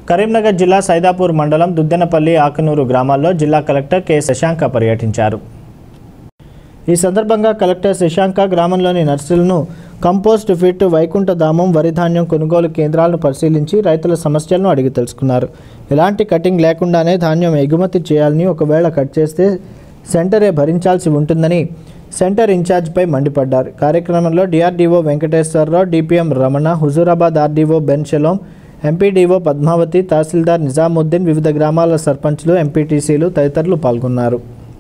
కరీంనగర్ జిల్లా సైదాపూర్ మండలం దుద్దెనపల్లి ఆకనూరు గ్రామాల్లో జిల్లా కలెక్టర్ కె శశాంక పర్యటించారు ఈ సందర్భంగా కలెక్టర్ శశాంక గ్రామంలోని నర్సులను కంపోస్ట్ ఫిట్ వైకుంఠధామం వరిధాన్యం కొనుగోలు కేంద్రాలను పరిశీలించి రైతుల సమస్యలను అడిగి తెలుసుకున్నారు ఎలాంటి కటింగ్ లేకుండానే ధాన్యం ఎగుమతి చేయాలని ఒకవేళ కట్ చేస్తే సెంటరే భరించాల్సి ఉంటుందని సెంటర్ ఇన్ఛార్జ్పై మండిపడ్డారు కార్యక్రమంలో DRDO Venkateswararao DPM Ramana Huzurabad RDO Ben Shalom MPDO Padmavathi tahsildar Nizamuddin వివిధ గ్రామాల సర్పంచ్లు ఎంపీటీసీలు తదితరులు పాల్గొన్నారు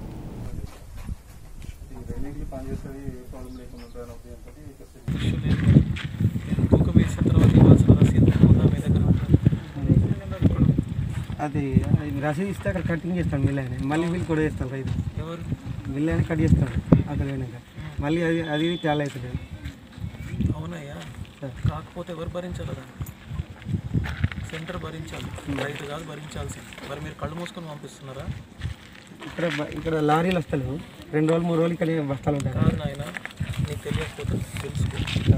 తూకం వేసిన తర్వాత ఇవ్వాల్సిన రసీదు ఉందా మీ దగ్గర అది అది రసీదు ఇస్తే అక్కడ కటింగ్ చేస్తాను మిల్ ఆయన మళ్ళీ వీళ్ళు కూడా చేస్తాను రైతు ఎవరు మిల్ ఆయన కట్ చేస్తాను అక్కడ పోయినాక మళ్ళీ అది అది చాలా అవుతుంది అవునయ్యా కాకపోతే ఎవరు భరించాలి దాన్ని సెంటర్ భరించాలి రైతు కాదు భరించాల్సి మరి మీరు కళ్ళు మూసుకొని పంపిస్తున్నారా ఇక్కడ బ- ఇక్కడ లారీలు వస్తలేవు రెండు రోజులు మూడు రోజులు ఇక్కడ బస్తాలు ఉంటాయి కాదు నాయన నీకు తెలియకపోతే తెలుసుకో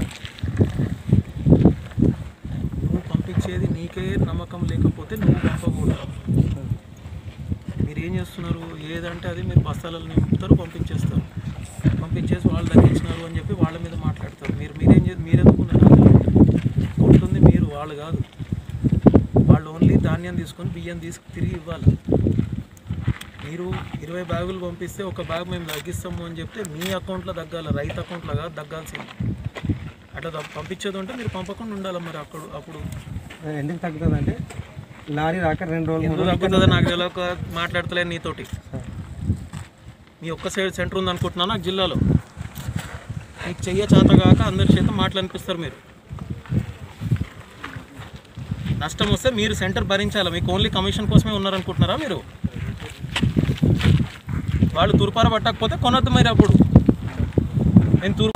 నువ్వు పంపించేది నీకే నమ్మకం లేకపోతే నువ్వు పంపకూడదు మీరు ఏం చేస్తున్నారు ఏదంటే అది మీరు బస్తాలలో నింపుతారు పంపించేస్తారు పంపించేసి వాళ్ళు తగ్గించినారు అని చెప్పి వాళ్ళ మీద మాట్లాడతారు మీరు మీరేం చే మీరెందుకున్నారు కొంటుంది మీరు వాళ్ళు కాదు వాళ్ళు ఓన్లీ ధాన్యం తీసుకొని బియ్యం తీసుకు తిరిగి ఇవ్వాలి మీరు ఇరవై బ్యాగులు పంపిస్తే ఒక బ్యాగ్ మేము తగ్గిస్తాము అని చెప్తే మీ అకౌంట్లో తగ్గాలి రైతు అకౌంట్లో కాదు తగ్గాల్సింది అట్లా తప్ప- పంపించేది ఉంటే మీరు పంపకుండా ఉండాలి మరి అక్కడ అప్పుడు ఎందుకు తగ్గుతుంది అంటే లారీ రాక రెండు రోజులు మూడు ఎందుకు తగ్గుతుందో నాకు తెలియక మాట్లాడతలేను నీతోటి మీ ఒక్క సైడ్ సెంటర్ ఉంది అనుకుంటున్నా నాకు జిల్లాలో మీకు చెయ్య చేత కాక అందరి చేత మాటలు అనిపిస్తారు మీరు నష్టం వస్తే మీరు సెంటర్ భరించాలి మీకు ఓన్లీ కమిషన్ కోసమే ఉన్నారనుకుంటున్నారా మీరు వాళ్ళు తుర్పార పట్టకపోతే కొనొద్దు మరి అప్పుడు నేను తుర్